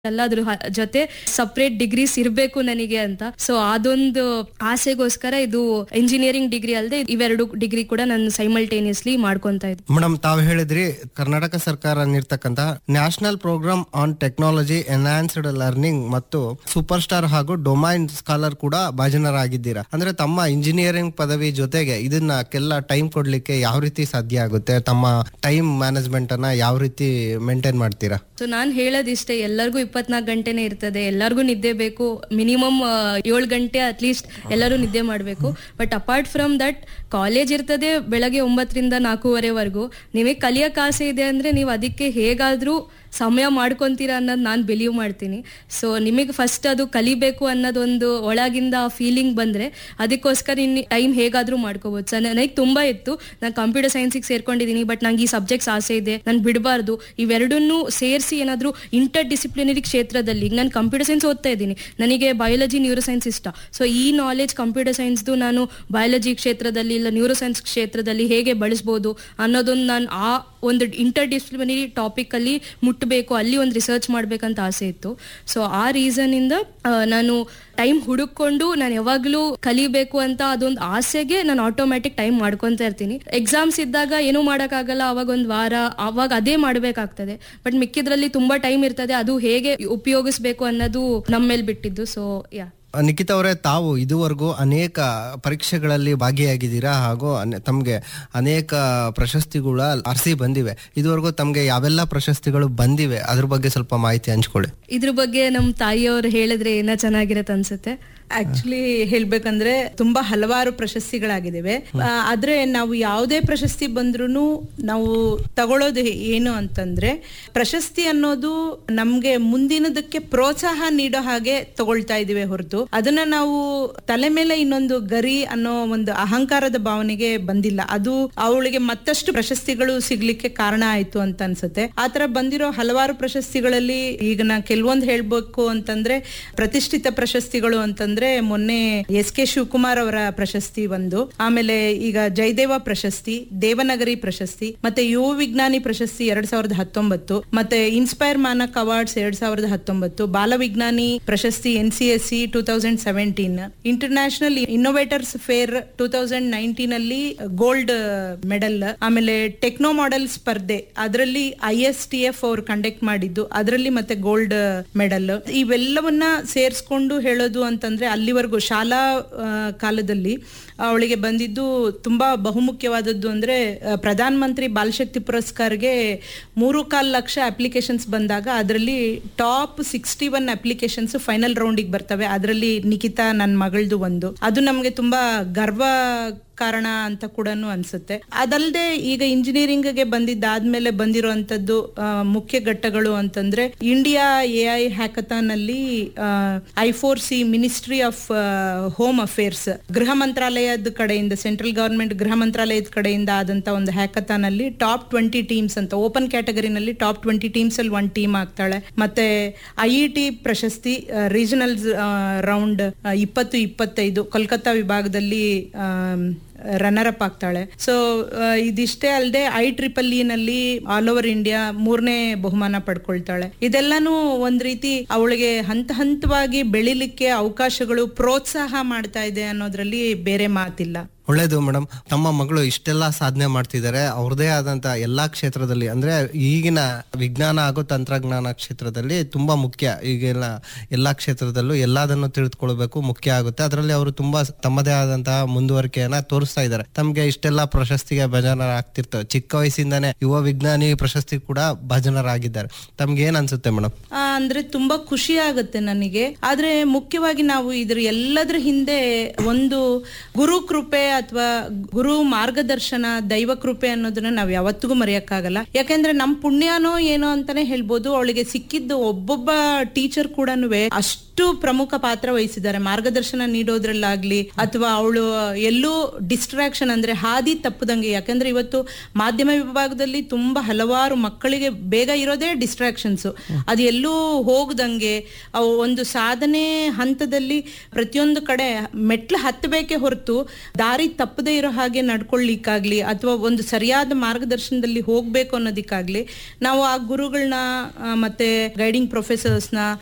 ಎಲ್ಲಾದ್ರ ಹ- ಜೊತೆ separate degrees ಇರ್ಬೇಕು ನನಗೆ ಅಂತ ಸೊ ಅದೊಂದು ಆಸೆಗೋಸ್ಕರ ಇದು ಇಂಜಿನಿಯರಿಂಗ್ ಡಿಗ್ರಿ ಅಲ್ಲದೆ ಇವೆರಡು ಡಿಗ್ರಿ ಕೂಡ ನಾನು ಸೈಮಲ್ಟೇನಿಯಸ್ಲಿ ಮಾಡ್ಕೊಂತ ಇದ್ದೆ ಮೇಡಮ್ ತಾವು ಹೇಳಿದ್ರಿ ಕರ್ನಾಟಕ ಸರ್ಕಾರ ನೀಡ್ತಕ್ಕಂತ national programme on technology enhanced learning ಮತ್ತು ಸೂಪರ್ ಸ್ಟಾರ್ ಹಾಗೂ ಡೊಮೈನ್ ಸ್ಕಾಲರ್ ಕೂಡ ಭಾಜನರಾಗಿದ್ದೀರಾ ಅಂದ್ರೆ ತಮ್ಮ ಇಂಜಿನಿಯರಿಂಗ್ ಪದವಿ ಜೊತೆಗೆ ಇದನ್ನಕ್ಕೆಲ್ಲ ಟೈಮ್ ಕೊಡ್ಲಿಕ್ಕೆ ಯಾವ ರೀತಿ ಸಾಧ್ಯ ಆಗುತ್ತೆ ತಮ್ಮ ಟೈಮ್ ಮ್ಯಾನೇಜ್ಮೆಂಟ್ ಅನ್ನ ಯಾವ ರೀತಿ ಮೇಂಟೈನ್ ಮಾಡ್ತೀರಾ ಸೊ ನಾನು ಹೇಳೋದಿಷ್ಟೇ ಎಲ್ಲರಿಗೂ ಇಪ್ಪತ್ನಾಲ್ಕು ಗಂಟೆನೇ ಇರ್ತದೆ ಎಲ್ಲರಿಗೂ ನಿದ್ದೆ ಬೇಕು ಮಿನಿಮಮ್ ಏಳು ಗಂಟೆ ಅಟ್ಲೀಸ್ಟ್ ಎಲ್ಲರೂ ನಿದ್ದೆ ಮಾಡಬೇಕು but apart from that college ಇರ್ತದೆ ಬೆಳಗ್ಗೆ ಒಂಬತ್ತರಿಂದ ನಾಲ್ಕೂವರೆವರೆಗೂ ನಿಮಗೆ ಕಲಿಯಕ್ಕೆ ಆಸೆ ಇದೆ ಅಂದರೆ ನೀವು ಅದಕ್ಕೆ ಹೇಗಾದರೂ ಸಮಯ ಮಾಡ್ಕೊಂತೀರಾ ಅನ್ನೋದು ನಾನು ಬಿಲೀವ್ ಮಾಡ್ತೀನಿ ಸೊ ನಿಮಗೆ ಫಸ್ಟ್ ಅದು ಕಲಿಬೇಕು ಅನ್ನೋದೊಂದು ಒಳಗಿಂದ ಫೀಲಿಂಗ್ ಬಂದರೆ ಅದಕ್ಕೋಸ್ಕರ ಇನ್ನು ಟೈಮ್ ಹೇಗಾದರೂ ಮಾಡ್ಕೋಬೋದು ಸೊ ನನಗೆ ತುಂಬ ಇತ್ತು ನಾನು ಕಂಪ್ಯೂಟರ್ ಸೈನ್ಸಿಗೆ ಸೇರ್ಕೊಂಡಿದ್ದೀನಿ ಬಟ್ ನಂಗೆ ಈ ಸಬ್ಜೆಕ್ಟ್ಸ್ ಆಸೆ ಇದೆ ನಾನು ಬಿಡಬಾರ್ದು ಇವೆರಡನ್ನೂ ಸೇರಿಸಿ ಏನಾದರೂ ಇಂಟರ್ ಡಿಸಿಪ್ಲಿನರಿ ಕ್ಷೇತ್ರದಲ್ಲಿ ಈಗ ನಾನು ಕಂಪ್ಯೂಟರ್ ಸೈನ್ಸ್ ಓದ್ತಾ ಇದ್ದೀನಿ ನನಗೆ ಬಯಾಲಜಿ ನ್ಯೂರೋ ಸೈನ್ಸ್ ಇಷ್ಟ ಸೊ ಈ ನಾಲೆಜ್ ಕಂಪ್ಯೂಟರ್ ಸೈನ್ಸ್ದು ನಾನು ಬಯಾಲಜಿ ಕ್ಷೇತ್ರದಲ್ಲಿ ಇಲ್ಲ ನ್ಯೂರೋ ಸೈನ್ಸ್ ಕ್ಷೇತ್ರದಲ್ಲಿ ಹೇಗೆ ಬಳಸ್ಬೋದು ಅನ್ನೋದೊಂದು ನಾನು ಆ ಒಂದು ಇಂಟರ್ ಡಿಸಿಪ್ಲಿನರಿ ಟಾಪಿಕಲ್ಲಿ ಮುಟ್ಟಬೇಕು ಅಲ್ಲಿ ಒಂದು ರಿಸರ್ಚ್ ಮಾಡ್ಬೇಕಂತ ಆಸೆ ಇತ್ತು ಸೊ ಆ ರೀಸನಿಂದ ನಾನು ಟೈಮ್ ಹುಡುಕೊಂಡು ನಾನು ಯಾವಾಗಲೂ ಕಲಿಬೇಕು ಅಂತ ಅದೊಂದು ಆಸೆಗೆ ನಾನು ಆಟೋಮ್ಯಾಟಿಕ್ ಟೈಮ್ ಮಾಡ್ಕೊತಾ ಇರ್ತೀನಿ ಎಕ್ಸಾಮ್ಸ್ ಇದ್ದಾಗ ಏನೂ ಮಾಡೋಕ್ಕಾಗಲ್ಲ ಅವಾಗ ಒಂದು ವಾರ ಅವಾಗ ಅದೇ ಮಾಡಬೇಕಾಗ್ತದೆ ಬಟ್ ಮಿಕ್ಕಿದ್ರಲ್ಲಿ ತುಂಬಾ ಟೈಮ್ ಇರ್ತದೆ ಅದು ಹೇಗೆ ಉಪಯೋಗಿಸ್ಬೇಕು ಅನ್ನೋದು ನಮ್ಮ ಮೇಲೆ ಬಿಟ್ಟಿದ್ದು ಸೊ ಯಾ ನಿಖಿತ್ ಅವರೇ ತಾವು ಇದುವರೆಗೂ ಅನೇಕ ಪರೀಕ್ಷೆಗಳಲ್ಲಿ ಭಾಗಿಯಾಗಿದ್ದೀರಾ ಹಾಗೂ ಅನೆ- ತಮ್ಗೆ ಅನೇಕ ಪ್ರಶಸ್ತಿಗಳ ಅರಸಿ ಬಂದಿವೆ ಇದುವರೆಗೂ ತಮ್ಗೆ ಯಾವೆಲ್ಲ ಪ್ರಶಸ್ತಿಗಳು ಬಂದಿವೆ ಅದ್ರ ಬಗ್ಗೆ ಸ್ವಲ್ಪ ಮಾಹಿತಿ ಹಂಚ್ಕೊಳ್ಳಿ ಇದ್ರ ಬಗ್ಗೆ ನಮ್ಮ ತಾಯಿಯವ್ರು ಹೇಳಿದ್ರೆ ಏನೋ ಚೆನ್ನಾಗಿರತ್ತೆ ಅನ್ಸುತ್ತೆ ಆಕ್ಚುಲಿ ಹೇಳ್ಬೇಕಂದ್ರೆ ತುಂಬಾ ಹಲವಾರು ಪ್ರಶಸ್ತಿಗಳಾಗಿದ್ದಾವೆ ಆ, ಆದ್ರೆ ನಾವು ಯಾವುದೇ ಪ್ರಶಸ್ತಿ ಬಂದ್ರೂ ನಾವು ತಗೊಳ್ಳೋದು ಏನು ಅಂತಂದ್ರೆ ಪ್ರಶಸ್ತಿ ಅನ್ನೋದು ನಮ್ಗೆ ಮುಂದಿನದಕ್ಕೆ ಪ್ರೋತ್ಸಾಹ ನೀಡೋ ಹಾಗೆ ತಗೊಳ್ತಾ ಇದೀವಿ ಹೊರತು ಅದನ್ನ ನಾವು ತಲೆ ಮೇಲೆ ಇನ್ನೊಂದು ಗರಿ ಅನ್ನೋ ಒಂದು ಅಹಂಕಾರದ ಭಾವನೆಗೆ ಬಂದಿಲ್ಲ ಅದು ಅವಳಿಗೆ ಮತ್ತಷ್ಟು ಪ್ರಶಸ್ತಿಗಳು ಸಿಗ್ಲಿಕ್ಕೆ ಕಾರಣ ಆಯ್ತು ಅಂತ ಅನ್ಸುತ್ತೆ ಆತರ ಬಂದಿರೋ ಹಲವಾರು ಪ್ರಶಸ್ತಿಗಳಲ್ಲಿ ಈಗ ನಾ ಕೆಲವೊಂದು ಹೇಳ್ಬೇಕು ಅಂತಂದ್ರೆ ಪ್ರತಿಷ್ಠಿತ ಪ್ರಶಸ್ತಿಗಳು ಅಂತಂದ್ರೆ ಮೊನ್ನೆ ಎಸ್ ಕೆ ಶಿವಕುಮಾರ್ ಅವರ ಪ್ರಶಸ್ತಿ ಒಂದು ಆಮೇಲೆ ಈಗ ಜಯದೇವ ಪ್ರಶಸ್ತಿ ದೇವನಗರಿ ಪ್ರಶಸ್ತಿ ಮತ್ತೆ ಯುವ ವಿಜ್ಞಾನಿ ಪ್ರಶಸ್ತಿ ಎರಡ್ ಸಾವಿರದ ಹತ್ತೊಂಬತ್ತು ಮತ್ತೆ ಇನ್ಸ್ಪೈರ್ ಮಾನಕ್ ಅವಾರ್ಡ್ಸ್ ಎರಡ್ ಸಾವಿರದ ಹತ್ತೊಂಬತ್ತು ಬಾಲ ವಿಜ್ಞಾನಿ ಪ್ರಶಸ್ತಿ N C S C two thousand seventeen international innovators fair two thousand nineteen ಅಲ್ಲಿ ಗೋಲ್ಡ್ ಮೆಡಲ್ ಆಮೇಲೆ ಟೆಕ್ನೋ ಮಾಡೆಲ್ ಸ್ಪರ್ಧೆ ಅದರಲ್ಲಿ ಐ ಎಸ್ ಟಿ ಎಫ್ ಅವ್ರು ಕಂಡಕ್ಟ್ ಮಾಡಿದ್ದು ಅದರಲ್ಲಿ ಮತ್ತೆ ಗೋಲ್ಡ್ ಮೆಡಲ್ ಇವೆಲ್ಲವನ್ನ ಸೇರಿಸ್ಕೊಂಡು ಹೇಳೋದು ಅಂತಂದ್ರೆ ಅಲ್ಲಿವರೆಗೂ ಶಾಲಾ ಆ, ಕಾಲದಲ್ಲಿ ಅವಳಿಗೆ ಬಂದಿದ್ದು ತುಂಬಾ ಬಹುಮುಖ್ಯವಾದದ್ದು ಅಂದ್ರೆ ಆ, ಪ್ರಧಾನ ಮಂತ್ರಿ ಬಾಲಶಕ್ತಿ ಪುರಸ್ಕಾರ್ಗೆ ಮೂರು ಕಾಲ್ ಲಕ್ಷ ಅಪ್ಲಿಕೇಶನ್ಸ್ ಬಂದಾಗ ಅದರಲ್ಲಿ top sixty one applications final ರೌಂಡಿಗೆ ಬರ್ತವೆ ಅದರಲ್ಲಿ ನಿಖಿತಾ ನನ್ನ ಮಗಳದು ಒಂದು ಅದು ನಮಗೆ ತುಂಬಾ ಗರ್ವ ಕಾರಣ ಅಂತ ಕೂಡ ಅನ್ಸುತ್ತೆ ಅದಲ್ಲದೆ ಈಗ ಇಂಜಿನಿಯರಿಂಗ್ ಗೆ ಬಂದಿದ್ದಾದ್ಮೇಲೆ ಬಂದಿರುವಂತದ್ದು ಆ, ಮುಖ್ಯ ಘಟ್ಟಗಳು ಅಂತಂದ್ರೆ ಇಂಡಿಯಾ ಎ ಐ ಹ್ಯಾಕಥಾನ್ ಅಲ್ಲಿ I four C ministry of home affairs ಗೃಹ ಮಂತ್ರಾಲಯದ ಕಡೆಯಿಂದ ಸೆಂಟ್ರಲ್ ಗವರ್ಮೆಂಟ್ ಗೃಹ ಮಂತ್ರಾಲಯದ ಕಡೆಯಿಂದ ಆದಂತ ಒಂದು ಹ್ಯಾಕಥಾನ್ ಅಲ್ಲಿ ಟಾಪ್ ಟ್ವೆಂಟಿ ಟೀಮ್ಸ್ ಅಂತ ಓಪನ್ ಕ್ಯಾಟಗರಿನಲ್ಲಿ ಟಾಪ್ ಟ್ವೆಂಟಿ ಟೀಮ್ಸ್ ಅಲ್ಲಿ ಒನ್ ಟೀಮ್ ಆಗ್ತಾಳೆ ಮತ್ತೆ ಐ ಇ ಟಿ ಪ್ರಶಸ್ತಿ ರೀಜನಲ್ ರೌಂಡ್ ಇಪ್ಪತ್ತು ಇಪ್ಪತ್ತೈದು ಕೋಲ್ಕತ್ತಾ ವಿಭಾಗದಲ್ಲಿ ರನ್ನರ್ ಅಪ್ ಆಗ್ತಾಳೆ ಸೊ ಇದಿಷ್ಟೇ ಅಲ್ಲದೆ ಐ ಟ್ರಿಪಲ್ ನಲ್ಲಿ ಆಲ್ ಓವರ್ ಇಂಡಿಯಾ ಮೂರನೇ ಬಹುಮಾನ ಪಡ್ಕೊಳ್ತಾಳೆ ಇದೆಲ್ಲಾನು ಒಂದ್ ರೀತಿ ಅವಳಿಗೆ ಹಂತ ಹಂತವಾಗಿ ಬೆಳಿಲಿಕ್ಕೆ ಅವಕಾಶಗಳು ಪ್ರೋತ್ಸಾಹ ಮಾಡ್ತಾ ಇದೆ ಅನ್ನೋದ್ರಲ್ಲಿ ಬೇರೆ ಮಾತಿಲ್ಲ ಒಳ್ಳೇದು ಮೇಡಮ್ ತಮ್ಮ ಮಗಳು ಇಷ್ಟೆಲ್ಲ ಸಾಧನೆ ಮಾಡ್ತಿದ್ದಾರೆ ಅವ್ರದೇ ಆದಂತ ಎಲ್ಲಾ ಕ್ಷೇತ್ರದಲ್ಲಿ ಅಂದ್ರೆ ಈಗಿನ ವಿಜ್ಞಾನ ಹಾಗೂ ತಂತ್ರಜ್ಞಾನ ಕ್ಷೇತ್ರದಲ್ಲಿ ತುಂಬಾ ಮುಖ್ಯ ಈಗೆಲ್ಲ ಎಲ್ಲಾ ಕ್ಷೇತ್ರದಲ್ಲೂ ಎಲ್ಲದನ್ನು ತಿಳಿದುಕೊಳ್ಬೇಕು ಮುಖ್ಯ ಆಗುತ್ತೆ ಅದರಲ್ಲಿ ಅವರು ತುಂಬಾ ತಮ್ಮದೇ ಆದಂತಹ ಮುಂದುವರಿಕೆಯನ್ನ ತೋರಿಸ್ತಾ ಇದ್ದಾರೆ ತಮ್ಗೆ ಇಷ್ಟೆಲ್ಲ ಪ್ರಶಸ್ತಿಗೆ ಭಜನರಾಗ್ತಿರ್ತವೆ ಚಿಕ್ಕ ವಯಸ್ಸಿಂದಾನೇ ಯುವ ವಿಜ್ಞಾನಿ ಪ್ರಶಸ್ತಿ ಕೂಡ ಭಜನರಾಗಿದ್ದಾರೆ ತಮ್ಗೆ ಏನ್ ಅನ್ಸುತ್ತೆ ಮೇಡಮ್ ಆ, ಅಂದ್ರೆ ತುಂಬಾ ಖುಷಿ ಆಗುತ್ತೆ ನನಗೆ ಆದ್ರೆ ಮುಖ್ಯವಾಗಿ ನಾವು ಇದ್ರ ಎಲ್ಲದ್ರ ಹಿಂದೆ ಒಂದು ಗುರು ಕೃಪೆ ಅಥವಾ ಗುರು ಮಾರ್ಗದರ್ಶನ ದೈವ ಕೃಪೆ ಅನ್ನೋದನ್ನ ನಾವ್ ಯಾವತ್ತಿಗೂ ಮರೆಯಕ್ಕಾಗಲ್ಲ ಯಾಕೆಂದ್ರೆ ನಮ್ ಪುಣ್ಯನೋ ಏನೋ ಅಂತಾನೆ ಹೇಳ್ಬೋದು ಅವಳಿಗೆ ಸಿಕ್ಕಿದ್ದು ಒಬ್ಬೊಬ್ಬ ಟೀಚರ್ ಕೂಡ ಅಷ್ಟು ಎಷ್ಟು ಪ್ರಮುಖ ಪಾತ್ರ ವಹಿಸಿದ್ದಾರೆ ಮಾರ್ಗದರ್ಶನ ನೀಡೋದ್ರಲ್ಲಾಗ್ಲಿ ಅಥವಾ ಅವಳು ಎಲ್ಲೂ ಡಿಸ್ಟ್ರಾಕ್ಷನ್ ಅಂದ್ರೆ ಹಾದಿ ತಪ್ಪದಂಗೆ ಯಾಕಂದ್ರೆ ಇವತ್ತು ಮಾಧ್ಯಮ ವಿಭಾಗದಲ್ಲಿ ತುಂಬಾ ಹಲವಾರು ಮಕ್ಕಳಿಗೆ ಬೇಗ ಇರೋದೇ ಡಿಸ್ಟ್ರಾಕ್ಷನ್ಸ್ ಅದು ಎಲ್ಲೂ ಹೋಗದಂಗೆ ಅವು ಒಂದು ಸಾಧನೆ ಹಂತದಲ್ಲಿ ಪ್ರತಿಯೊಂದು ಕಡೆ ಮೆಟ್ಲು ಹತ್ತಬೇಕೇ ಹೊರತು ದಾರಿ ತಪ್ಪದೇ ಇರೋ ಹಾಗೆ ನಡ್ಕೊಳ್ಳಿಕ್ಕಾಗ್ಲಿ ಅಥವಾ ಒಂದು ಸರಿಯಾದ ಮಾರ್ಗದರ್ಶನದಲ್ಲಿ ಹೋಗ್ಬೇಕು ಅನ್ನೋದಕ್ಕಾಗ್ಲಿ ನಾವು ಆ ಗುರುಗಳನ್ನ ಮತ್ತೆ ಗೈಡಿಂಗ್ ಪ್ರೊಫೆಸರ್ಸ್ನ